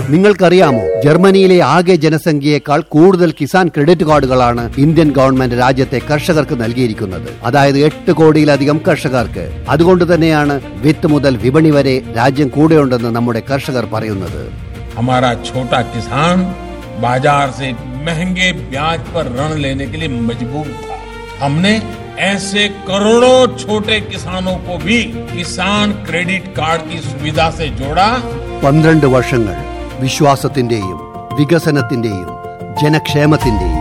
നിങ്ങൾക്കറിയാമോ ജർമ്മനിയിലെ ആകെ ജനസംഖ്യയേക്കാൾ കൂടുതൽ കിസാൻ ക്രെഡിറ്റ് കാർഡുകളാണ് ഇന്ത്യൻ ഗവൺമെന്റ് രാജ്യത്തെ കർഷകർക്ക് നൽകിയിരിക്കുന്നത് അതായത് എട്ട് കോടിയിലധികം കർഷകർക്ക് അതുകൊണ്ട് തന്നെയാണ് വിത്ത് മുതൽ വിപണി വരെ രാജ്യം കൂടെയുണ്ടെന്ന് നമ്മുടെ കർഷകർ പറയുന്നത് हमारा छोटा किसान बाजार से महंगे ब्याज पर ऋण लेने के लिए मजबूर था हमने ऐसे करोड़ों छोटे किसानों को भी किसान क्रेडिट कार्ड की सुविधा से जोड़ा പന്ത്രണ്ട് വർഷങ്ങൾ വിശ്വാസത്തിന്റെയും വികസനത്തിന്റെയും ജനക്ഷേമത്തിന്റെയും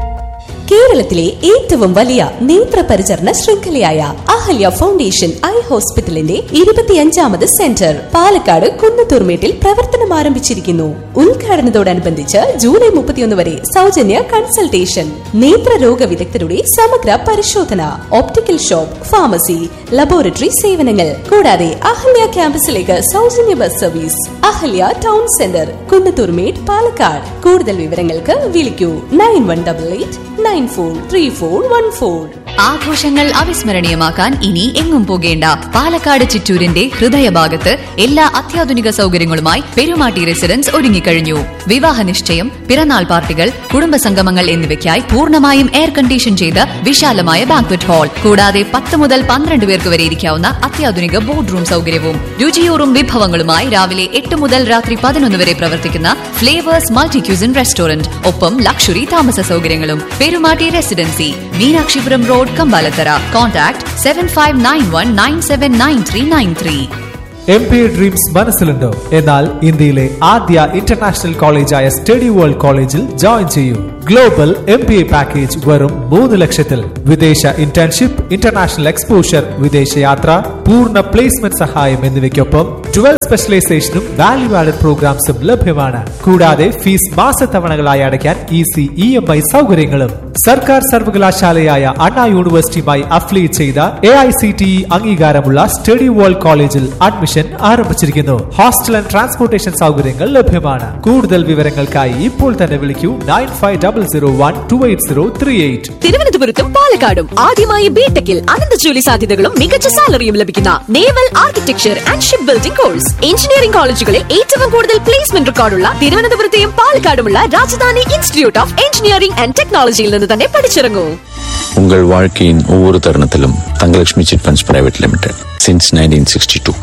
കേരളത്തിലെ ഏറ്റവും വലിയ നേത്ര പരിചരണ ശൃംഖലയായ അഹല്യ ഫൗണ്ടേഷൻ ഐ ഹോസ്പിറ്റലിന്റെ ഇരുപത്തിയഞ്ചാമത് സെന്റർ പാലക്കാട് കുന്നത്തൂർമേട്ടിൽ പ്രവർത്തനം ആരംഭിച്ചിരിക്കുന്നു ഉദ്ഘാടനത്തോടനുബന്ധിച്ച് ജൂലൈ മുപ്പത്തിയൊന്ന് വരെ സൗജന്യ കൺസൾട്ടേഷൻ നേത്രരോഗ വിദഗ്ധരുടെ സമഗ്ര പരിശോധന ഓപ്റ്റിക്കൽ ഷോപ്പ് ഫാർമസി ലബോറട്ടറി സേവനങ്ങൾ കൂടാതെ അഹല്യ ക്യാമ്പസിലേക്ക് സൗജന്യ bus service Ahalia town centre Kunnathurmedu Palakkad കൂടുതൽ വിവരങ്ങൾക്ക് വിളിക്കൂ nine one double eight nine four three four one four ആഘോഷങ്ങൾ അവിസ്മരണീയമാക്കാൻ ഇനി എങ്ങും പോകേണ്ട പാലക്കാട് ചിറ്റൂരിന്റെ ഹൃദയഭാഗത്ത് എല്ലാ അത്യാധുനിക സൗകര്യങ്ങളുമായി പെരുമാട്ടി റെസിഡൻസ് ഒരുങ്ങിക്കഴിഞ്ഞു വിവാഹ നിശ്ചയം പിറന്നാൾ പാർട്ടികൾ കുടുംബസംഗമങ്ങൾ എന്നിവയ്ക്കായി പൂർണ്ണമായും എയർ കണ്ടീഷൻ ചെയ്ത വിശാലമായ ബാങ്ക്വറ്റ് ഹാൾ കൂടാതെ പത്ത് മുതൽ പന്ത്രണ്ട് പേർക്ക് വരെ ഇരിക്കാവുന്ന അത്യാധുനിക ബോർഡ് റൂം സൗകര്യവും രുചിയൂറും വിഭവങ്ങളുമായി രാവിലെ എട്ട് മുതൽ രാത്രി പതിനൊന്ന് വരെ പ്രവർത്തിക്കുന്ന ഫ്ലേവേഴ്സ് മൾട്ടി ക്യൂസിൻ റെസ്റ്റോറന്റ് ഒപ്പം ലക്ഷറി താമസ സൗകര്യങ്ങളും Perumatty residency Meenakshipuram road Kambalathara contact seven five nine one nine seven nine three nine three M P dreams മനസ്സിലുണ്ടോ എന്നാൽ ഇന്ത്യയിലെ ആദ്യ ഇന്റർനാഷണൽ കോളേജായ സ്റ്റഡി വേൾഡ് കോളേജിൽ ജോയിൻ ചെയ്യൂ global M P A package വെറും മൂന്ന് ലക്ഷത്തിൽ വിദേശ ഇന്റേൺഷിപ്പ് ഇന്റർനാഷണൽ എക്സ്പോഷർ വിദേശയാത്ര പൂർണ്ണ പ്ലേസ്മെന്റ് സഹായം എന്നിവയ്ക്കൊപ്പം ട്വൽവ് സ്പെഷ്യലൈസേഷനും വാല്യൂ ആഡഡ് പ്രോഗ്രാംസും ലഭ്യമാണ് കൂടാതെ ഫീസ് മാസത്തവണകളായി അടയ്ക്കാൻ ഈസി ഇ എം ഐ സൗകര്യങ്ങളും സർക്കാർ സർവകലാശാലയായ അണ്ണാ യൂണിവേഴ്സിറ്റിയുമായി അഫിലിയേറ്റ് ചെയ്ത A I C T E അംഗീകാരമുള്ള സ്റ്റഡി വേൾഡ് കോളേജിൽ അഡ്മിഷൻ ആരംഭിച്ചിരിക്കുന്നു ഹോസ്റ്റൽ ആൻഡ് ട്രാൻസ്പോർട്ടേഷൻ സൗകര്യങ്ങൾ ലഭ്യമാണ് കൂടുതൽ വിവരങ്ങൾക്കായി ഇപ്പോൾ തന്നെ വിളിക്കൂ nine five double zero one two eight zero three eight തിരുവനന്തപുരത്തും പാലക്കാടും ആദ്യമായി ബിടെക്കിൽ അനന്ത ജോലി സാധ്യതകളും മികച്ച സാലറിയും ലഭിക്കുന്ന naval architecture and ship building course engineering കോളേജുകളിൽ ഏറ്റവും കൂടുതൽ പ്ലേസ്മെന്റ് റെക്കോർഡുള്ള തിരുവനന്തപുരത്തെയും പാലക്കാടുമുള്ള Rajadhani institute of engineering and ടെക്നോളജിയിൽ നിന്ന് തന്നെ പഠിച്ചിറങ്ങൂ உங்கள் வாழ்க்கையின் ஒவ்வொரு தருணத்திலும் Thangalakshmi chit funds private limited since nineteen sixty two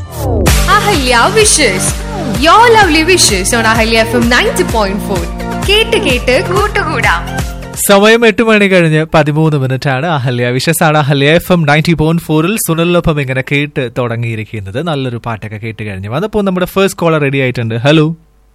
Ahalia wishes your lovely wishes on Ahalia F M ninety point four കേട്ട് കേട്ട് കൂട്ടുകൂടാം സമയം എട്ട് മണി കഴിഞ്ഞ് പതിമൂന്ന് മിനിറ്റ് ആണ് അഹല്യ വിശസാണ് Ahalia F M ninety point ഫോറിൽ സുനിലിനൊപ്പം ഇങ്ങനെ കേട്ട് തുടങ്ങിയിരിക്കുന്നത് നല്ലൊരു പാട്ടൊക്കെ കേട്ട് കഴിഞ്ഞു അതപ്പോൾ നമ്മുടെ ഫസ്റ്റ് കോളർ റെഡി ആയിട്ടുണ്ട് hello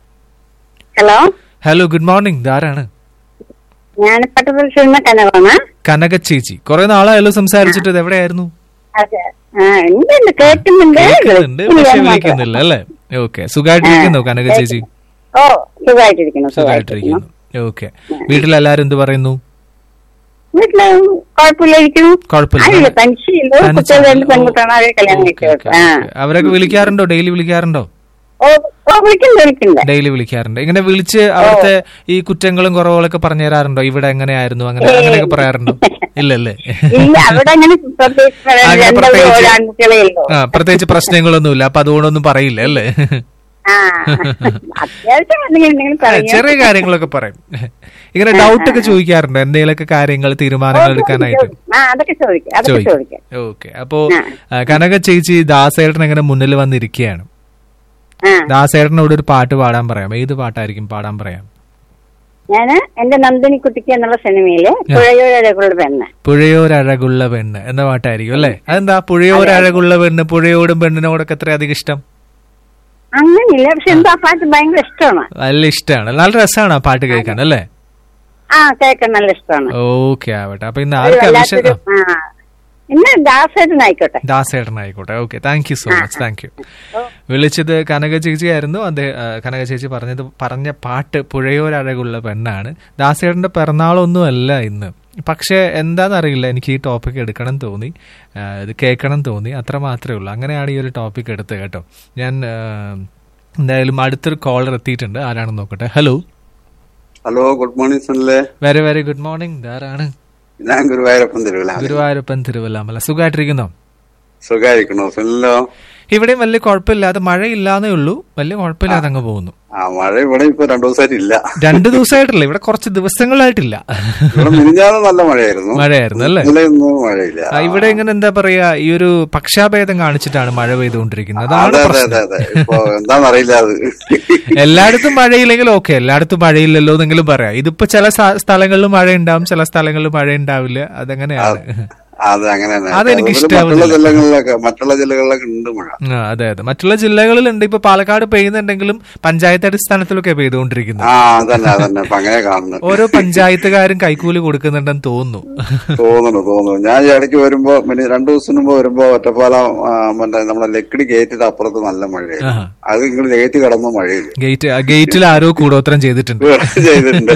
hello hello good morning ധാരാണ് ഞാൻ പട്ടപുരുഷ കനവാണ് കനക ചേച്ചി കുറെ നാളായല്ലോ സംസാരിച്ചിട്ട് ഇത് എവിടെയായിരുന്നു അതെ ആ ഉണ്ട് ഉണ്ട്, കേൾക്കുന്നുണ്ട് കേൾക്കുന്നുണ്ട് ഇല്ല പക്ഷെ മാത്രം. വിളിക്കുന്നില്ല അല്ലേ ഓക്കെ സുഖമായിട്ടിരിക്കുന്നു കനക ചേച്ചി ഓ സുഖമായിട്ടിരിക്കുന്നു സുഖമായിട്ടിരിക്കുന്നു ഓക്കെ വീട്ടിലെല്ലാരും എന്ത് പറയുന്നു വീട്ടില് കുഴപ്പമില്ലായിരിക്കുന്നു കുഴപ്പമില്ല. ആയില്ല തനിച്ചില്ല തനിച്ച് കുട്ടികൾ രണ്ട് ഓ, പെൺകുട്ടികളാണ് അവരെ കല്യാണം ഓക്കെ, കഴിച്ചു ഓക്കെ, ആ ഓക്കെ. അവരൊക്കെ വിളിക്കാറുണ്ടോ ഡെയിലി വിളിക്കാറുണ്ടോ ഓ ഓ വിളിക്കുന്നുണ്ട് വിളിക്കുന്നുണ്ട് ഡെയിലി വിളിക്കാറുണ്ട് ഇങ്ങനെ വിളിച്ച് അവിടുത്തെ ഈ കുറ്റങ്ങളും കുറവുകളൊക്കെ പറഞ്ഞു തരാറുണ്ടോ ഇവിടെ എങ്ങനെയായിരുന്നു അങ്ങനെ അങ്ങനെയൊക്കെ പറയാറുണ്ടോ ഇല്ലല്ലേ ഇല്ല അവിടെ അങ്ങനെ പ്രത്യേകിച്ച് അങ്ങനെ രണ്ടും പ്രത്യേകിച്ച് ആൺകുട്ടികളേ ഉള്ളൂ ആ പ്രത്യേകിച്ച് പ്രശ്നങ്ങളൊന്നുമില്ല അപ്പൊ അതുകൊണ്ടൊന്നും പറയില്ല അല്ലേ ആ അത്യാവശ്യം എന്തെങ്കിലും ഉണ്ടെങ്കിൽ ആ, പറയും ചെറിയ കാര്യങ്ങളൊക്കെ പറയും ഇങ്ങനെ ഡൗട്ട് ഒക്കെ ചോദിക്കാറുണ്ട് എന്തെങ്കിലുമൊക്കെ കാര്യങ്ങൾ തീരുമാനങ്ങൾ എടുക്കാനായിട്ട് ആ അതൊക്കെ ചോദിക്കാം അതൊക്കെ ചോദിക്കാം ഓക്കെ അപ്പോ ആ, കനക ചേച്ചി ദാസേട്ടൻ ഇങ്ങനെ മുന്നിൽ വന്നിരിക്കുകയാണ് ആ ദാസേട്ടനോട് ഒരു പാട്ട് പാടാൻ പറയാം ഏത് പാട്ടായിരിക്കും പാടാൻ പറയാം ഞാന് എന്റെ നന്ദിനി കുട്ടിക്ക് എന്നുള്ള സിനിമയില് പുഴയോരകളുടെ പെണ്ണ് പുഴയോരഴകുള്ള പെണ്ണ് എന്ന പാട്ടായിരിക്കും അല്ലേ അതെന്താ പുഴയോരഴകുള്ള പെണ്ണ് പുഴയോടും പെണ്ണിനോടൊക്കെ എത്ര അധികം ഇഷ്ടം അങ്ങനെയില്ല പക്ഷെ എന്താ പാട്ട് ഭയങ്കര ഇഷ്ടമാണ് നല്ല ഇഷ്ടമാണ് നല്ല രസമാണ് ആ പാട്ട് കേൾക്കാൻ അല്ലേ ആ കേൾക്കാൻ നല്ല ഇഷ്ടമാണ് ഓക്കെ ആവട്ടെ അപ്പൊ ഇന്ന് ഒരു ആർക്കാ വിഷയം വല്ലാത്തൊരു ആ ഇന്ന് ദാസേട്ടനായിക്കോട്ടെ ദാസേട്ടൻ ആയിക്കോട്ടെ okay thank you so much thank you വിളിച്ചത് കനക ചേച്ചി ആയിരുന്നു അദ്ദേഹം ആ, കനക ചേച്ചി പറഞ്ഞത് പറഞ്ഞ പാട്ട് പുഴയോരഴകുള്ള പെണ്ണാണ് ദാസേട്ടന്റെ പിറന്നാളൊന്നും അല്ല ഇന്ന് പക്ഷേ എന്താണെന്നറിയില്ല എനിക്ക് ഈ ടോപ്പിക് എടുക്കണം തോന്നി ആ, ഇത് കേൾക്കണം തോന്നി അത്ര മാത്രമേ ഉള്ളൂ അങ്ങനെയാണ് ഈ ഒരു ടോപ്പിക് എടുത്തത് കേട്ടോ ഞാൻ ആ, എന്തായാലും അടുത്തൊരു കോളർ എത്തിയിട്ടുണ്ട് ആരാണെന്ന് നോക്കട്ടെ ഹലോ ഹലോ ഗുഡ് മോർണിംഗ് സുനിലെ വെരി വെരി ഗുഡ് മോർണിംഗ് ഇതാരാണ് ഞാൻ ഗുരുവായൂരപ്പൻ തിരുവില്ല ഗുരുവായൂരപ്പൻ തിരുവല്ലാമല സുഖമായിട്ടിരിക്കുന്നോ സുഖായിരിക്കണോ സുനിലോ ഇവിടെയും വലിയ കുഴപ്പമില്ലാതെ മഴയില്ലാന്നേ ഉള്ളൂ വലിയ കുഴപ്പമില്ലാതെ അങ്ങ് പോകുന്നു ആ മഴ ഇവിടെ ഇപ്പൊ രണ്ടു ദിവസമായിട്ട് ഇല്ല രണ്ടു ദിവസമായിട്ടില്ല ഇവിടെ കുറച്ച് ദിവസങ്ങളായിട്ടില്ല ഇവിടെ മിനിഞ്ഞാന്ന് നല്ല മഴയായിരുന്നു മഴയായിരുന്നു അല്ലേ ഇന്നലെ ഒന്നും മഴയില്ല ആ, ഇവിടെ ഇങ്ങനെ എന്താ പറയാ ഈ ഒരു പക്ഷാഭേദം കാണിച്ചിട്ടാണ് മഴ പെയ്തുകൊണ്ടിരിക്കുന്നത് അതാണ് അതെ അതെ പ്രശ്നം അതെ അതെ ഇപ്പൊ എന്താന്നറിയില്ല അത് എല്ലായിടത്തും മഴയില്ലെങ്കിൽ ഓക്കെ എല്ലായിടത്തും മഴയില്ലല്ലോ എന്നെങ്കിലും പറയാം ഇതിപ്പോ ചില സ്ഥ- സ്ഥലങ്ങളിൽ മഴ ഉണ്ടാവും ചില സ്ഥലങ്ങളിൽ മഴ ഉണ്ടാവില്ല അതങ്ങനെയാണ് അത് അങ്ങനെ തന്നെ അതെനിക്ക് അതുപോലെ ഇഷ്ടാവുന്നില്ല. മറ്റുള്ള ജില്ലകളിലൊക്കെ മറ്റുള്ള ജില്ലകളിലൊക്കെ ഉണ്ട് മഴ ആ, അതെ അതെ മറ്റുള്ള ജില്ലകളിലുണ്ട് ഇപ്പൊ പാലക്കാട് പെയ്യുന്നുണ്ടെങ്കിലും പഞ്ചായത്ത് അടിസ്ഥാനത്തിലൊക്കെ പെയ്തുകൊണ്ടിരിക്കുന്നത് ആ അതന്നെ അതന്നെ ഇപ്പൊ അങ്ങനെ കാണുന്നു ഓരോ പഞ്ചായത്തുകാരും കൈക്കൂലി കൊടുക്കുന്നുണ്ടെന്ന് തോന്നുന്നു തോന്നുന്നു തോന്നുന്നു ഞാൻ ഈ ഇടയ്ക്ക് വരുമ്പോ പിന്നെ രണ്ടു ദിവസം മുമ്പ് വരുമ്പോ ഒറ്റപ്പാലം ആ, മറ്റേ നമ്മളെ ലക്കിടി ഗേറ്റിന്റെ അപ്പുറത്ത് നല്ല മഴയായിരുന്നു ആഹാ. അത് ഇങ്ങോട്ട് ഗേറ്റ് കടന്നു മഴയില്ല ഗേറ്റ് ആ ഗേറ്റിൽ ആരോ കൂടോത്രം ചെയ്തിട്ടുണ്ട് ചെയ്തിട്ടുണ്ട്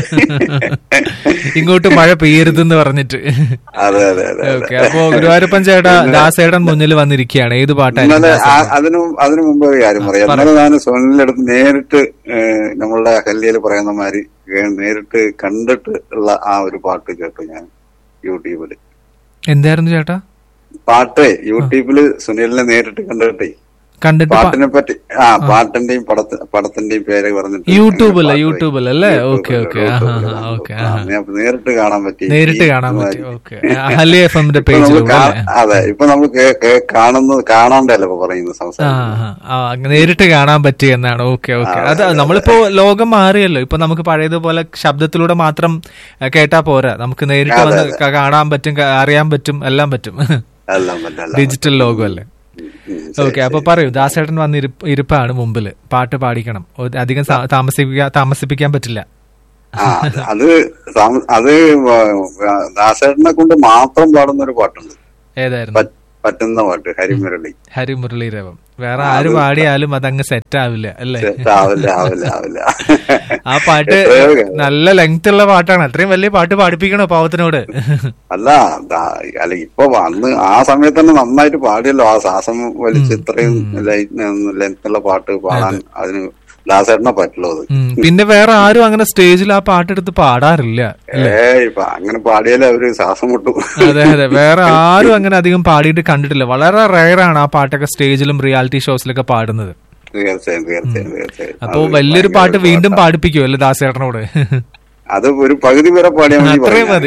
ഇങ്ങോട്ട് മഴ പെയ്യരുതെന്ന് പറഞ്ഞിട്ട് അതെ അതെ അതെ ഓക്കെ അപ്പോ ഗുരുവായൂരപ്പൻ ചേട്ടാ ദാസേടൻ മുന്നിൽ വന്നിരിക്കുകയാണ് ഏത് പാട്ടായിരുന്നു ഇന്നലെ ദാസേട്ടൻ? ആ- അതിനു അതിനു മുമ്പ് ഒരു കാര്യം പറയാം ഇന്നലെ ഞാൻ സോനിലിന്റെ അടുത്ത് നേരിട്ട് ഏഹ്, നമ്മളുടെ അഹല്യയിൽ പറയുന്ന മാതിരി ഏഹ്, നേരിട്ട് കണ്ടിട്ട് ഉള്ള ആ ഒരു പാട്ട് കേട്ടു ഞാൻ യൂട്യൂബില് എന്തായിരുന്നു ചേട്ടാ പാട്ടേ യൂട്യൂബില് സുനിലിനെ നേരിട്ട് കണ്ടിട്ടേ കണ്ടിട്ട് പ- പാട്ടിനെ പറ്റി ആ പാട്ടിന്റെയും പടത്തി പടത്തിന്റെയും പേര് പറഞ്ഞിട്ട് യൂട്യൂബില് പാട്ട് യൂട്യൂബിൽ അല്ലേ യൂട്യൂബില്, ഓക്കെ ഓക്കെ യൂട്യൂബില് ആ ഓക്കെ ആ, ഞാൻ നേരിട്ട് കാണാൻ പറ്റി നേരിട്ട് കാണാൻ ഈ പറ്റി മാതിരി. ഓക്കെ അഹല്യ എഫ് എമ്മിന്റെ ഇപ്പൊ നമ്മള് പേജിലൂടെ കാ- അല്ലേ? അതെ ഇപ്പൊ നമ്മൾ കേ- കേ- കാണുന്നത് കാണാണ്ടല്ലോ ഇപ്പൊ പറയുന്നത് ആ സംസാരിക്കുന്നത് ആ, ആ അങ്ങ് നേരിട്ട് കാണാൻ പറ്റി എന്നാണ് ഓക്കെ ഓക്കെ അത് നമ്മളിപ്പോ ലോകം മാറിയല്ലോ ഇപ്പൊ നമുക്ക് പഴയതുപോലെ ശബ്ദത്തിലൂടെ മാത്രം ആ, കേട്ടാ പോരാ നമുക്ക് നേരിട്ട് അതെ, വന്ന് ക- കാണാൻ പറ്റും ക- അറിയാൻ പറ്റും എല്ലാം പറ്റും എല്ലാം പറ്റും, എല്ലാം ഡിജിറ്റൽ ലോകം അല്ലേ ഓക്കെ അപ്പൊ പറയൂ ദാസേട്ടൻ വന്ന് ഇരിപ്പ് ഇരിപ്പാണ് മുമ്പില് പാട്ട് പാടിക്കണം ഒ- അധികം സാ- താമസിപ്പിക്കാൻ താമസിപ്പിക്കാൻ പറ്റില്ല ആ അത് അത് താമ- അത് വ- ദാസേട്ടനെ കൊണ്ട് മാത്രം പാടുന്ന ഒരു പാട്ടുണ്ട് ഏതായിരുന്നു പ- പറ്റുന്ന പാട്ട് ഹരിമുരളി ഹരിമുരളീരവം വേറെ ആര് പാടിയാലും അതങ്ങ് സെറ്റ് ആവില്ല അല്ലേ സെറ്റ് ആവില്ല ആവില്ല ആവില്ല ആ പാട്ട് എത്രയോ കേ- നല്ല ലെങ്ത് ഉള്ള പാട്ടാണ് അത്രയും വലിയ പാട്ട് പാടിപ്പിക്കണോ പാവത്തിനോട് അല്ല ദാ- അല്ല ഇപ്പൊ അന്ന് ആ സമയത്ത് തന്നെ നന്നായിട്ട് പാടിയല്ലോ ആ ശ്വാസം വലിച്ച് ഇത്രയും ലെങ്ത്തുള്ള പാട്ട് പാടാൻ അതിന് ദാസേട്ടനെ പറ്റുള്ളൂ അത് ഉം. പിന്നെ വേറെ ആരും അങ്ങനെ സ്റ്റേജിൽ ആ പാട്ടെടുത്ത് പാടാറില്ല ഏ ഇപ്പൊ അങ്ങനെ പാടിയാലേ അവര് ശ്വാസം മുട്ടും അതെ അതെ വേറെ ആരും അങ്ങനെ അധികം പാടിയിട്ട് കണ്ടിട്ടില്ല വളരെ റയറാണ് ആ പാട്ടൊക്കെ സ്റ്റേജിലും റിയാലിറ്റി ഷോസിലൊക്കെ പാടുന്നത് തീർച്ചയായും തീർച്ചയായും തീർച്ചയായും അപ്പോ അത് വലിയൊരു ഭയങ്കര പാട്ട് വീണ്ടും പാട്ടാ. പാടിപ്പിക്കുമോ അല്ലേ ദാസേട്ടനോട് അത് ഒരു പകുതി വരെ പാടിയാൽ മതി അത്രയും പറഞ്ഞാ. മതി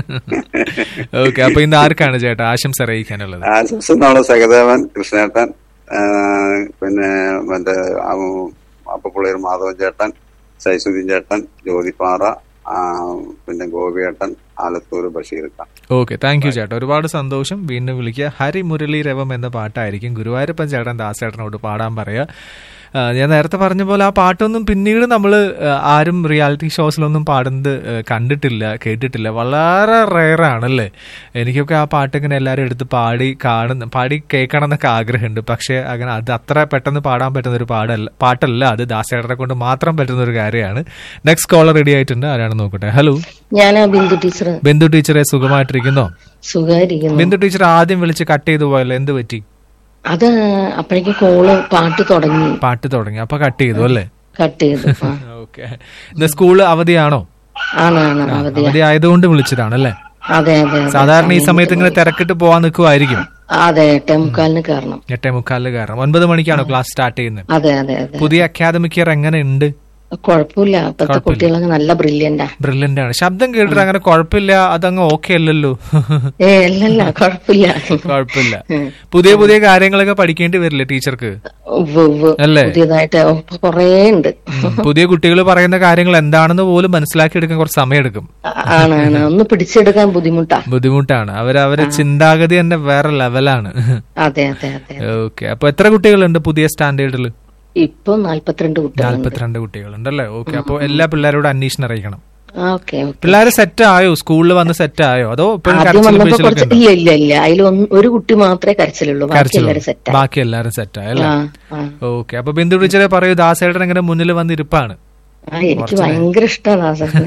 ഓക്കെ അപ്പൊ ഇന്ന് ആർക്കാണ് ചേട്ടാ ആശംസ അറിയിക്കാനുള്ളത് ആശംസ നാളെ സഹദേവൻ കൃഷ്ണേട്ടൻ ആ, പിന്നെ മറ്റേ അപ്പപ്പുള്ളിയർ മാധവൻ ചേട്ടൻ ശൈസുദ്ദീൻ ചേട്ടൻ ജ്യോതിപ്പാറ ആ, പിന്നെ ഗോപിയേട്ടൻ Alathur Basheer Khan okay thank you ചേട്ടാ ഒരുപാട് സന്തോഷം വീണ്ടും വിളിക്കുക ഹരി മുരളി രവം എന്ന പാട്ടായിരിക്കും ഗുരുവായൂരപ്പൻ ചേട്ടൻ ദാസേട്ടനോട് പാടാൻ പറയാ ആ, ഞാൻ നേരത്തെ പറഞ്ഞ പോലെ ആ പാട്ടൊന്നും പിന്നീട് നമ്മൾ ആരും റിയാലിറ്റി ഷോസിലൊന്നും പാടുന്നത് ആ, കണ്ടിട്ടില്ല കേട്ടിട്ടില്ല വളരെ റയറാണ് അല്ലേ എനിക്കൊക്കെ ആ പാട്ട് ഇങ്ങനെ എല്ലാവരും എടുത്ത് പാടി കാണുന്ന പാടി കേൾക്കണം എന്നൊക്കെ ആഗ്രഹമുണ്ട് പക്ഷേ അങ്ങനെ അത് അത്ര പെട്ടെന്ന് പാടാൻ പറ്റുന്ന ഒരു പാടല്ല പാട്ടല്ല അത് ദാസേട്ടനെ കൊണ്ട് മാത്രം പറ്റുന്ന ഒരു കാര്യമാണ് നെക്സ്റ്റ് കോളർ റെഡി ആയിട്ടുണ്ട് ആരാണ് നോക്കട്ടെ ഹലോ ഞാൻ ബിന്ദു ടീച്ചർ ബിന്ദു ടീച്ചറെ സുഖമായിട്ടിരിക്കുന്നോ സുഖമായിരിക്കുന്നു ബിന്ദു ടീച്ചർ ആദ്യം വിളിച്ച് കട്ട് ചെയ്തു പോയല്ലോ എന്ത് പറ്റി അത് അപ്പോഴേക്ക് കോള് പാട്ട് തുടങ്ങി പാട്ട് തുടങ്ങി അപ്പൊ കട്ട് ചെയ്തു അല്ലേ കട്ട് ചെയ്തു ആ. ഓക്കെ ഇന്ന് സ്കൂള് അവധിയാണോ ആണാണ് അവധിയാ അവധി ആയതുകൊണ്ട് വിളിച്ചതാണ് അല്ലേ അതെ അതെ അതെ. സാധാരണ ഈ സമയത്ത് ഇങ്ങനെ തിരക്കിട്ട് പോവാൻ നിൽക്കുമായിരിക്കും അതെ എട്ടേ മുക്കാലിന് കയറണം എട്ടേ മുക്കാലില് കയറണം ഒൻപത് മണിക്കാണോ ക്ലാസ് സ്റ്റാർട്ട് ചെയ്യുന്നത് അതെ അതെ അതെ പുതിയ അക്കാദമിക് ഇയർ എങ്ങനെ ഉണ്ട് കുഴപ്പമില്ല ഇപ്പത്തെ കുട്ടികളൊക്കെ നല്ല ബ്രില്യന്റാ ബ്രില്യന്റ് ആണ് ശബ്ദം കേട്ടിട്ട് അങ്ങനെ കുഴപ്പമില്ല അതങ്ങ് ഓക്കെ അല്ലല്ലോ ഏ അല്ലല്ല കുഴപ്പമില്ല കുഴപ്പമില്ല പുതിയ പുതിയ കാര്യങ്ങളൊക്കെ പഠിക്കേണ്ടി വരില്ലേ ടീച്ചർക്ക് ഉവ്വ് ഉവ്വ്. അല്ലേ? പുതിയതായിട്ട് ഇപ്പൊ കൊറേ ഉണ്ട് ഉം. പുതിയ കുട്ടികൾ പറയുന്ന കാര്യങ്ങൾ എന്താണെന്ന് പോലും മനസ്സിലാക്കി എടുക്കാൻ കുറച്ച് സമയമെടുക്കും ആണ് ആണ് ഒന്ന് പിടിച്ചെടുക്കാൻ ബുദ്ധിമുട്ടാ ബുദ്ധിമുട്ടാണ് അവർ അവരെ ചിന്താഗതി തന്നെ വേറെ ലെവലാണ് അതെ അതെ അതെ ഓക്കെ അപ്പൊ എത്ര കുട്ടികളുണ്ട് പുതിയ സ്റ്റാൻഡേർഡിൽ ഇപ്പൊ നാല്പത്തിരണ്ട് കുട്ടികളുണ്ട് നാല്പത്തിരണ്ട് കുട്ടികളുണ്ട് അല്ലേ ഓക്കെ അപ്പൊ എല്ലാ പിള്ളേരോടും അന്വേഷണം അറിയിക്കണം ഓക്കെ ഓക്കെ പിള്ളേര് സെറ്റ് ആയോ സ്കൂളിൽ വന്ന് സെറ്റ് ആയോ അതോ ഇപ്പോഴും ആദ്യം കരച്ചിലും വന്നപ്പോ പേച്ചിലൊക്കെ കുറച്ച് ഉണ്ടോ? ഇല്ല ഇല്ല ഇല്ല അതിൽ ഒരു കുട്ടി മാത്രമേ കരച്ചിലുള്ളൂ ബാക്കി കരച്ചിലോ? എല്ലാവരും സെറ്റാ ബാക്കി എല്ലാരും സെറ്റ് ആയല്ലേ ആ ആ ഓക്കെ അപ്പൊ ബിന്ദു ടീച്ചറെ പറയൂ ദാസേട്ടൻ ഇങ്ങനെ മുന്നിൽ വന്ന് ഇരിപ്പാണ് ആ എനിക്ക് ഭയങ്കര ഇഷ്ടമാണ് ദാസനെ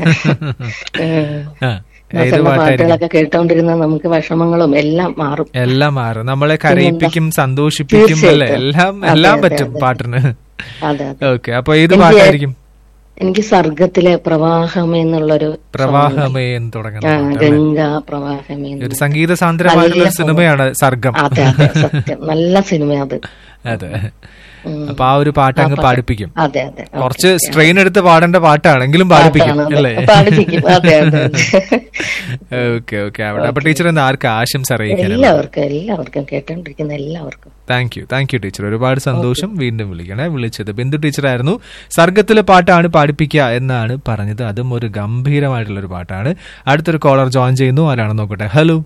ആ, ഏത് ദാസന്റെ പാട്ടായിരിക്കും പാട്ടുകളൊക്കെ കേട്ടോണ്ടിരുന്ന നമുക്ക് വിഷമങ്ങളും എല്ലാം മാറും എല്ലാം മാറും നമ്മളെ കരയിപ്പിക്കും സന്തോഷിപ്പിക്കും അല്ലേ തീർച്ചയായിട്ടും. എല്ലാം അതെ, എല്ലാം അതെ, പറ്റും അതെ. പാട്ടിന് അതെ അതെ ഓക്കെ അപ്പൊ ഏത് എനിക്ക് പാട്ടായിരിക്കും എനിക്ക് സർഗത്തിലെ പ്രവാഹമേ എന്നുള്ളൊരു പ്രവാഹമേ എന്ന് ആ, തുടങ്ങുന്ന പാട്ട് അല്ലേ? ഗംഗ പ്രവാഹമേ ഒരു എന്നുള്ള- സംഗീത സാന്ദ്രമായിട്ടുള്ള ഒരു നല്ല സിനിമയാണ് സർഗം അതെ അതെ സത്യം നല്ല സിനിമ അത് അതെ അപ്പൊ ആ ഒരു പാട്ട് അങ്ങ് പാടിപ്പിക്കും അതെ അതെ കുറച്ച് സ്ട്രെയിൻ എടുത്ത് പാടേണ്ട പാട്ടാണെങ്കിലും പാടിപ്പിക്കും പാട്ടാണ്, അല്ലേ അതെ. പാടിപ്പിക്കും അതെ അതെ ഓക്കെ ഓക്കെ അവിടെ അപ്പൊ ടീച്ചർ എന്താ ആർക്ക് ആശംസ അറിയിക്കാനല്ലേ എല്ലാവർക്കും എല്ലാവർക്കും കേട്ടോണ്ടിരിക്കുന്ന എല്ലാവർക്കും thank you thank you teacher ഒരുപാട് സന്തോഷം വീണ്ടും വിളിക്കണേ വിളിച്ചത് ബിന്ദു ടീച്ചറായിരുന്നു സർഗത്തിലെ പാട്ടാണ് പാടിപ്പിക്കുക എന്നാണ് പറഞ്ഞത് അതും ഒരു ഗംഭീരമായിട്ടുള്ള ഒരു പാട്ടാണ് അടുത്തൊരു കോളർ ജോയിൻ ചെയ്യുന്നു ആരാണെന്ന് നോക്കട്ടെ hello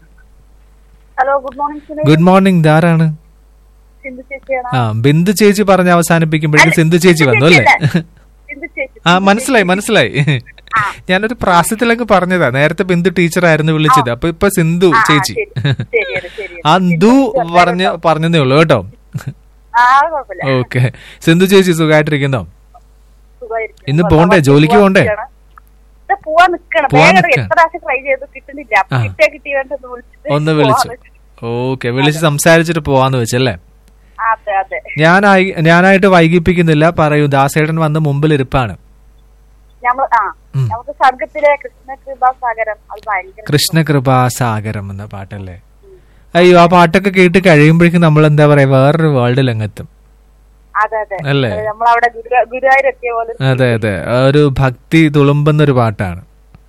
hello good morning good morning ധാരാണ് സിന്ധു ചേച്ചിയാണ് ആ ബിന്ദു ചേച്ചി പറഞ്ഞ് അവസാനിപ്പിക്കുമ്പോഴേക്കും സിന്ധു ചേച്ചി വന്നു അല്ലേ സിന്ധു ചേച്ചി ആ മനസ്സിലായി മനസ്സിലായി ഞാനൊരു പ്രാസത്തിലൊക്കെ പറഞ്ഞതാ നേരത്തെ ബിന്ദു ടീച്ചറായിരുന്നു വിളിച്ചത് അപ്പൊ ഇപ്പൊ സിന്ധു ചേച്ചി ശരിയാണ് ശരി ആ ദു പറഞ്ഞ് പറഞ്ഞതേ ഉള്ളൂ കേട്ടോ ആ അത് കുഴപ്പമില്ല ഓക്കെ സിന്ധു ചേച്ചി സുഖമായിട്ടിരിക്കുന്നോ സുഖമായിരിക്കും. ഇന്ന് പോണ്ടേ ജോലിക്ക് പോണ്ടേ ഇത് പോവാൻ നിക്കണം പോവാൻ വേഗം നിക്കാണ്. എത്ര പ്രാവശ്യം ട്രൈ ചെയ്തു കിട്ടുന്നില്ല അപ്പൊ ആ. കിട്ടിയാ കിട്ടി വേണ്ട വിളിച്ചിട്ട് ഒന്ന് വിളിച്ചു ഓക്കെ വിളിച്ച് സംസാരിച്ചിട്ട് പോവാന്ന് വെച്ചല്ലേ അതെ അതെ ഞാനായി ഞാനായിട്ട് വൈകിപ്പിക്കുന്നില്ല പറയൂ ദാസേട്ടൻ വന്ന് മുമ്പിൽ ഇരിപ്പാണ് ഞമ്മൾ ആ ഉം. നമുക്ക് സർഗത്തിലെ കൃഷ്ണ കൃപാസാഗരം അത് ഭയങ്കര കൃഷ്ണകൃപാസാഗരം എന്ന പാട്ടല്ലേ അയ്യോ ആ പാട്ടൊക്കെ കേട്ട് കഴിയുമ്പോഴേക്കും നമ്മൾ എന്താ പറയാ വേറൊരു വേൾഡിലങ്ങെത്തും അതെ അതെ അല്ലേ? അത് നമ്മളവിടെ ഗുരു- ഗുരുവായൂർ എത്തിയ പോലെ ഒരു അതെ അതെ ആ ഒരു ഭക്തി തുളുമ്പുന്ന ഒരു പാട്ടാണ്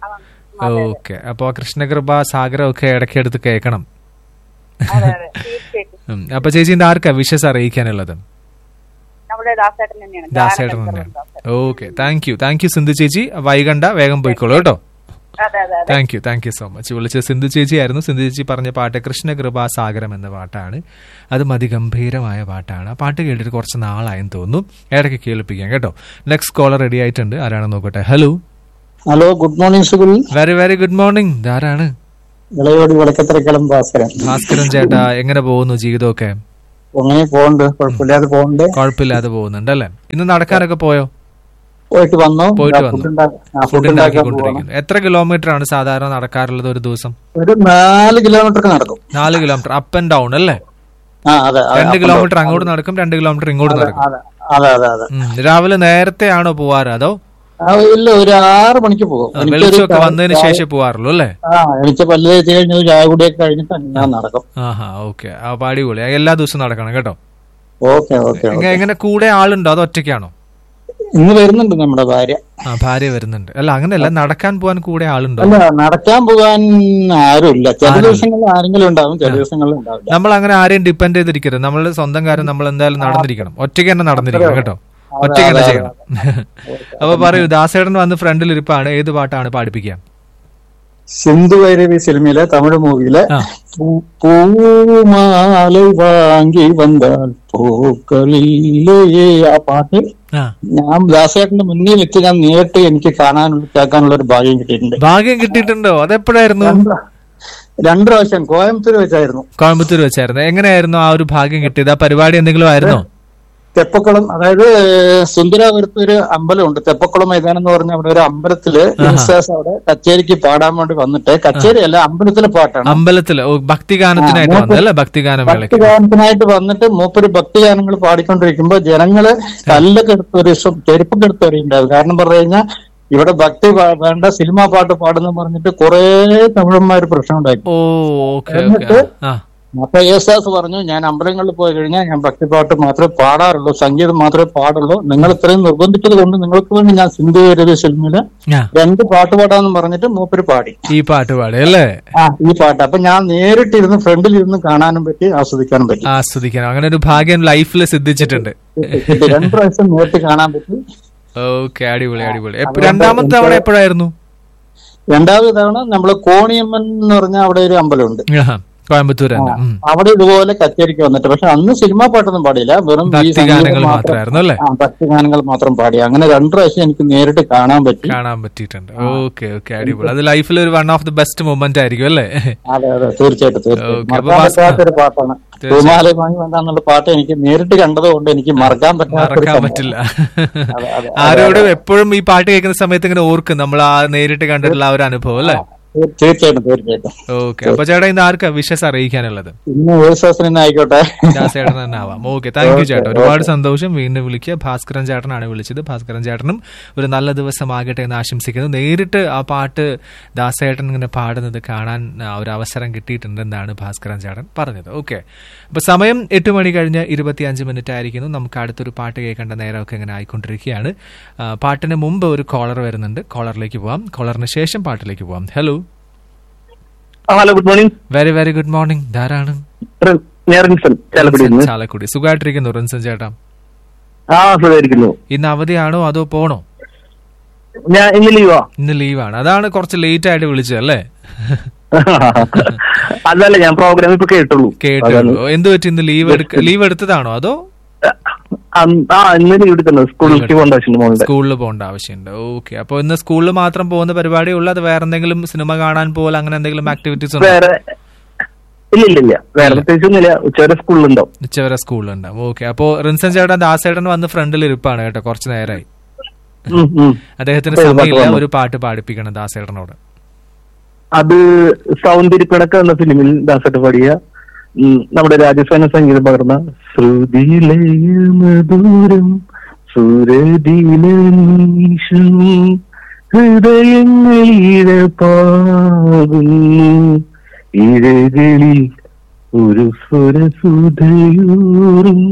ഓക്കെ അപ്പൊ ആ കൃഷ്ണകൃപ സാഗരം ഒക്കെ ഇടയ്ക്ക് എടുത്ത് കേൾക്കണം അതെ അതെ തീർച്ചയായിട്ടും ഉം. അപ്പൊ ചേച്ചിന്റെ ആർക്കാ വിഷസ് അറിയിക്കാനുള്ളത് നമ്മുടെ ദാസേട്ടൻ തന്നെയാണ് ദാസേട്ടൻ തന്നെയാണ് okay thank you thank you Sindhu ചേച്ചി വൈകണ്ട വേഗം പോയിക്കോളൂ കേട്ടോ അതെ അതെ അതെ thank you thank you so much വിളിച്ചത് സിന്ധു ചേച്ചി ആയിരുന്നു സിന്ധു ചേച്ചി പറഞ്ഞ പാട്ട് കൃഷ്ണകൃപാ സാഗരം എന്ന പാട്ടാണ് അതും അതിഗംഭീരമായ പാട്ടാണ് ആ പാട്ട് കേട്ടിട്ട് കുറച്ച് നാളായെന്ന് തോന്നുന്നു ഇടയ്ക്ക് കേൾപ്പിക്കാം കേട്ടോ നെക്സ്റ്റ് കോളർ റെഡി ആയിട്ടുണ്ട് ആരാണെന്ന് നോക്കട്ടെ ഹലോ ഹലോ ഗുഡ് മോർണിംഗ് സുഗുൽ വെരി വെരി ഗുഡ് മോർണിംഗ് ധാരാണ് ഇളയോടി വടക്കത്തറക്കളം ഭാസ്കരൻ ഭാസ്കരൻ ചേട്ടാ എങ്ങനെ പോകുന്നു ജീവിതമൊക്കെ അങ്ങനെ പോകണ്ട് കുഴപ്പമില്ലാതെ പോകണ്ട് കുഴപ്പമില്ലാതെ പോകുന്നുണ്ട് അല്ലേ ഇന്ന് നടക്കാനൊക്കെ പോയോ പോയിട്ട് വന്നു പോയിട്ട് ആ, വന്നു ഫുഡ് ഉണ്ടാ- ആ, ഫുഡ് ഫുഡ് ഉണ്ടാക്കാൻ പോവാണ് ഉണ്ടാക്കിക്കൊണ്ടിരിക്കുന്നു എത്ര കിലോമീറ്റർ ആണ് സാധാരണ നടക്കാറുള്ളത് ഒരു ദിവസം ഒരു നാല് കിലോമീറ്റർ ഒക്കെ നടക്കും നാല് കിലോമീറ്റർ അപ്പ് ആൻഡ് ഡൗൺ അല്ലേ ആ അതെ അതെ, രണ്ട് up and കിലോമീറ്റർ down. അങ്ങോട്ട് നടക്കും രണ്ട് കിലോമീറ്റർ ഇങ്ങോട്ട് അതെ, നടക്കും അതെ അതെ അതെ അതെ ഉം. രാവിലെ നേരത്തെ ആണോ പോവാറ് അതോ ആ, ഇല്ല ഒരു ആറ് മണിക്ക് പോകും ആ, എനിക്കൊരു വെളിച്ചമൊക്കെ ചായ- വന്നതിന് ചായ- ശേഷം പോവാറുള്ളൂ അല്ലേ ആ എനിക്ക് പല്ല് തേച്ച് കഴിഞ്ഞ് ഒരു ചായ കൂടിയൊക്കെ കഴിഞ്ഞിട്ട് ഞാൻ നടക്കും ആഹാ ഓക്കെ ആ അടിപൊളി എല്ലാ ദിവസവും നടക്കണം കേട്ടോ ഓക്കെ ഓക്കെ എങ്ങ- എങ്ങനെ കൂടെ ആളുണ്ടോ അതോ ഒറ്റയ്ക്കാണോ ഇന്ന് വരുന്നുണ്ട് നമ്മുടെ ഭാര്യ ആ ഭാര്യ വരുന്നുണ്ട് അല്ല അങ്ങനെയല്ല നടക്കാൻ പോവാൻ കൂടെ ആളുണ്ടോ അല്ല നടക്കാൻ പോകാൻ ആരുമില്ല ചില ആരുമില്ല. ദിവസങ്ങളിൽ ആരെങ്കിലും ഉണ്ടാവും ചില ദിവസങ്ങളിൽ ഉണ്ടാവില്ല നമ്മൾ അങ്ങനെ ആരെയും ഡിപ്പെൻഡ് ചെയ്തിരിക്കരുത് നമ്മളുടെ സ്വന്തം കാര്യം നമ്മൾ എന്തായാലും നടന്നിരിക്കണം ഒറ്റയ്ക്ക് തന്നെ നടന്നിരിക്കണം കേട്ടോ ഒറ്റയ്ക്ക് തന്നെ അതെ, ചെയ്യണം അപ്പൊ പറയൂ ദാസേടൻ വന്ന് ഫ്രണ്ടിൽ ഇരിപ്പാണ് ഏത് പാട്ടാണ് പാടിപ്പിക്കുക സിന്ധു ഭൈരവി സിനിമയിലെ തമിഴ് മൂവിയിലെ പൂ- പൂമാല വാങ്ങി വന്നാൽ പൂക്കളില്ലേ ആ പാട്ട് ആ. ഞാൻ ദാസേട്ടന്റെ മുന്നിൽ വെച്ച് ഞാൻ നേരിട്ട് എനിക്ക് കാണാനുള്ള കേൾക്കാനുള്ള ഒരു ഭാഗ്യം കിട്ടിയിട്ടുണ്ട് ഭാഗ്യം കിട്ടിയിട്ടുണ്ടോ അതെപ്പോഴായിരുന്നു രണ്ടു പ്രാവശ്യം കോയമ്പത്തൂർ വെച്ചായിരുന്നു കോയമ്പത്തൂർ വെച്ചായിരുന്നു എങ്ങനെയായിരുന്നു ആ ഒരു ഭാഗ്യം കിട്ടിയത് ആ പരിപാടി എന്തെങ്കിലും ആയിരുന്നോ തെപ്പക്കുളം അതായത് സുന്ദരാപുരത്ത് ഒരു അമ്പലമുണ്ട് തെപ്പക്കുളം മൈതാനം എന്ന് പറഞ്ഞ അവിടെ ഒരു അമ്പലത്തില് ഇൻസാസ് അവിടെ കച്ചേരിക്ക് പാടാൻ വേണ്ടി വന്നിട്ട് കച്ചേരി അല്ല അമ്പലത്തിലെ പാട്ടാണ് അമ്പലത്തില് ഓ, ഭക്തിഗാനത്തിനായിട്ട് ആ, വന്നത് അല്ലേ ഭക്തിഗാനം വേളയ്ക്ക് ഭക്തിഗാനത്തിനായിട്ട് വന്നിട്ട് മൂപ്പര് ഭക്തിഗാനങ്ങൾ പാടിക്കൊണ്ടിരിക്കുമ്പോ ജനങ്ങള് കല്ലൊക്കെ എടുത്ത് ഒരു ദിവസം ചെരുപ്പൊക്കെ എടുത്ത് എറിയുണ്ടാവും കാരണം പറഞ്ഞു കഴിഞ്ഞാൽ ഇവിടെ ഭക്തി പാ- വേണ്ട സിനിമാ പാട്ട് പാടുന്ന പറഞ്ഞിട്ട് കുറെ തമിഴന്മാര് പ്രശ്നം ഉണ്ടാക്കി ഓ ഓക്കെ ഓക്കെ എന്നിട്ട് ആ അപ്പൊ യേശുദാസ് പറഞ്ഞു ഞാൻ അമ്പലങ്ങളിൽ പോയി കഴിഞ്ഞാൽ ഞാൻ ഭക്തിപാട്ട് മാത്രമേ പാടാറുള്ളൂ സംഗീതം മാത്രമേ പാടുള്ളൂ നിങ്ങൾ ഇത്രയും നിർബന്ധിച്ചത് കൊണ്ട് നിങ്ങൾക്ക് വേണ്ടി ഞാൻ സിന്ധു രവി സിനിമയില് ആ. രണ്ട് പാട്ട് പാടാന്ന് പറഞ്ഞിട്ട് മൂപ്പര് പാടി ഈ പാട്ട് പാടി അല്ലേ ആ ഈ പാട്ട് അപ്പൊ ഞാൻ നേരിട്ടിരുന്ന് ഫ്രണ്ടിൽ ഇരുന്ന് കാണാനും പറ്റി ആസ്വദിക്കാനും പറ്റി ആസ്വദിക്കണം അങ്ങനെ ഒരു ഭാഗ്യം ലൈഫിൽ സിദ്ധിച്ചിട്ടുണ്ട് ഇത് രണ്ട് പ്രാവശ്യം നേരിട്ട് കാണാൻ പറ്റി ഓക്കെ അടിപൊളി അടിപൊളി എപ്പ- അതുകൊണ്ട് രണ്ടാമത്തെ തവണ എനിക്ക് എപ്പോഴായിരുന്നു രണ്ടാമത് തവണ നമ്മള് കോണിയമ്മൻ എന്ന് പറഞ്ഞ അവിടെ ഒരു അമ്പലമുണ്ട് ആഹാ, കോയമ്പത്തൂർ തന്നെ ഉം. അവിടെ ഇതുപോലെ കച്ചേരിക്ക് വന്നിട്ട് പക്ഷെ അന്ന് സിനിമാ പാട്ടൊന്നും പാടിയില്ല വെറും ഈ ഭക്തിഗാനങ്ങൾ സംഗീതം മാത്രം- മാത്രമായിരുന്നു അല്ലേ? ആ ഭക്തിഗാനങ്ങൾ മാത്രം പാടി അങ്ങനെ രണ്ടു പ്രാവശ്യം എനിക്ക് നേരിട്ട് കാണാൻ പറ്റി കാണാൻ പറ്റിയിട്ടുണ്ട് ഓക്കെ ഓക്കെ അടിപൊളി അത് ലൈഫിൽ ഒരു one of the best moment ആയിരിക്കും അല്ലേ അതെ അതെ തീർച്ചയായിട്ടും തീർച്ചയായും ഓക്കെ, അപ്പൊ മറക്കാൻ ഭാസ്കർ- പറ്റാത്തൊരു പാട്ടാണ് തീർച്ചയായും. പൂമാലയമായി വേണ്ടെന്നുള്ള പാട്ട് എനിക്ക് നേരിട്ട് കണ്ടത് കൊണ്ട് എനിക്ക് മറക്കാൻ പറ്റാത്തൊരു മറക്കാൻ സംഭവം. പറ്റില്ല അതെ, അതെ, ആരോടും എപ്പോഴും ഈ പാട്ട് കേൾക്കുന്ന സമയത്ത് ഇങ്ങനെ ഓർക്കും നമ്മൾ ആ നേരിട്ട് കണ്ടിട്ടുള്ള ആ ഒരു അനുഭവം അല്ലേ തീർച്ചയായിട്ടും തീർച്ചയായിട്ടും ഓക്കെ അപ്പൊ ചേട്ടാ ഇന്ന് ആർക്കാ വിഷസ് അറിയിക്കാനുള്ളത് ഇന്ന് യേശുദാസിന് തന്നെ ആയിക്കോട്ടെ ദാസേട്ടൻ തന്നെ ആവാം ഓക്കെ താങ്ക് യു Okay, ചേട്ടാ ഒരുപാട് okay. സന്തോഷം വീണ്ടും വിളിക്കുക ഭാസ്കരൻ ചേട്ടനാണ് വിളിച്ചത് ഭാസ്കരൻ ചേട്ടനും ഒരു നല്ല ദിവസമാകട്ടെ എന്ന് ആശംസിക്കുന്നു നേരിട്ട് ആ പാട്ട് ദാസേട്ടൻ ഇങ്ങനെ പാടുന്നത് കാണാൻ ആ, ഒരു അവസരം കിട്ടിയിട്ടുണ്ടെന്നാണ് ഭാസ്കരൻ ചേട്ടൻ പറഞ്ഞത് ഓക്കെ അപ്പൊ സമയം എട്ട് മണി കഴിഞ്ഞ് ഇരുപത്തിയഞ്ച് മിനിറ്റ് ആയിരിക്കുന്നു നമുക്ക് അടുത്തൊരു പാട്ട് കേൾക്കേണ്ട നേരമൊക്കെ ഇങ്ങനെ ആയിക്കൊണ്ടിരിക്കുകയാണ് ആ, പാട്ടിന് മുമ്പ് ഒരു കോളർ വരുന്നുണ്ട് കോളറിലേക്ക് പോവാം കോളറിന് ശേഷം പാട്ടിലേക്ക് പോവാം hello hello good morning very very good morning ധാരാണ് ഞാൻ റിൻസൺ ചാലക്കുടിയിൽ നിന്ന് ചാലക്കുടി സുഖമായിട്ടിരിക്കുന്നു റിൻസൻ ചേട്ടാ ആ സുഖമായിരിക്കുന്നു ഇന്ന് അവധിയാണോ അതോ പോണോ ഞാൻ ഇന്ന് ലീവാ ഇന്ന് ലീവാണ് അതാണ് കുറച്ച് ലേറ്റ് ആയിട്ട് വിളിച്ചത് അല്ലേ അതല്ല ഞാൻ പ്രോഗ്രാം ഇപ്പൊ കേട്ടുള്ളൂ കേട്ടുള്ളൂ എന്ത് പറ്റി ഇന്ന് ലീവ് ലീവ് എടുത്തതാണോ അതോ അന്ന് ആ ഇന്ന് ലീവ് എടുക്കുന്നത് സ്കൂളിലേക്ക് പോകേണ്ട ആവശ്യമുണ്ട് മോളുടെ സ്കൂളിൽ പോകേണ്ട ആവശ്യമുണ്ട് ഓക്കെ അപ്പൊ ഇന്ന് സ്കൂളിൽ മാത്രം പോകുന്ന പരിപാടിയേ ഉള്ളൂ അത് വേറെ എന്തെങ്കിലും സിനിമ കാണാൻ പോലെ അങ്ങനെ എന്തെങ്കിലും ആക്ടിവിറ്റീസ് ഉണ്ടോ വേറെ ഇല്ല ഇല്ല ഇല്ല വേറെ പ്രത്യേകിച്ചൊന്നുമില്ല ഉച്ചവരെ സ്കൂളിലുണ്ടാവും ഉച്ചവരെ സ്കൂളിലുണ്ടാവും ഓക്കെ അപ്പോ റിൻസൻ ചേട്ടൻ ദാസേട്ടൻ വന്ന് ഫ്രണ്ടിൽ ഇരിപ്പാണ് കേട്ടോ കുറച്ച് നേരമായി ഉം, ഉം. അദ്ദേഹത്തിന് ഒരു പാട്ട് സമയമില്ല പാടണം. ഒരു പാട്ട് പാടിപ്പിക്കണം ദാസേട്ടനോട് അത് സൗന്ദര്യപ്പിണക്ക എന്ന ഫിലിമിൽ ദാസട്ട് പാടിയ ഉം, നമ്മുടെ രാജസ്ഥാന സംഗീതം പകർന്ന ശ്രുതിലയമധുരം സുരതിലീശം ഹൃദയങ്ങളിഴപ്പാകുന്നു ഇഴകളിൽ ഒരു സ്വരസുധയൂറും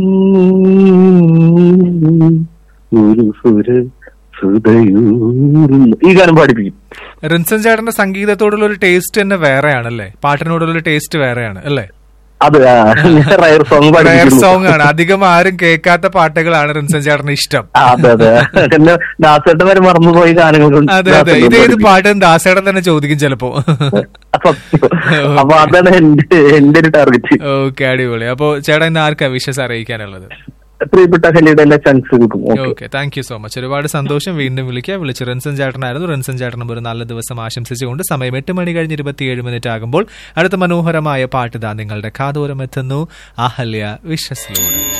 ഒരു സ്വര സുധയൂറും ഈ ഗാനം പാടിപ്പിക്കും റിൻസൻ ചേട്ടന്റെ സംഗീതത്തോടുള്ള ഒരു ടേസ്റ്റ് തന്നെ വേറെയാണല്ലേ പാട്ടിനോടുള്ള ഒരു ടേസ്റ്റ് വേറെയാണ് അല്ലേ അത് റയർ സോങ് റയർ പാടിപ്പിക്കുന്നു സോങ് ആണ് അധികം ആരും കേൾക്കാത്ത പാട്ടുകളാണ് റിൻസൻ ചേട്ടന് ഇഷ്ടം ആ, അതെ അതെ പിന്നെ ദാസേട്ടൻ വരെ മറന്നുപോയി ഗാനങ്ങൾ കൊണ്ട് അതെ അതെ ദാസേട്ടൻ ഇത് ഏത് പാടിപ്പിക്കും. പാട്ട് ദാസേട്ടൻ തന്നെ ചോദിക്കും ചിലപ്പോ അപ്പൊ അതാണ് എന്റെ എന്റെ ഒരു ടാർഗറ്റ് ഓക്കെ അടിപൊളി അപ്പൊ ചേട്ടൻ ഇന്ന് ആർക്കാ വിശ്വസ് അറിയിക്കാനുള്ളത് പ്രിയപ്പെട്ട ഹലിയുടെ എല്ലാ ചങ്സ് കൊടുക്കും okay okay thank you so much ഒരുപാട് സന്തോഷം വീണ്ടും വിളിക്കുക വിളിച്ച് റിൻസൻ ചേട്ടനായിരുന്നു റിൻസൻ ചേട്ടനും ഒരു നല്ല ദിവസം ആശംസിച്ചുകൊണ്ട് സമയം എട്ട് മണി കഴിഞ്ഞ് ഇരുപത്തിയേഴ് മിനിറ്റ് ആകുമ്പോൾ അടുത്ത മനോഹരമായ പാട്ട് ദാ നിങ്ങളുടെ കാതോരം എത്തുന്നു അഹല്യ വിശ്വസിലൂടെ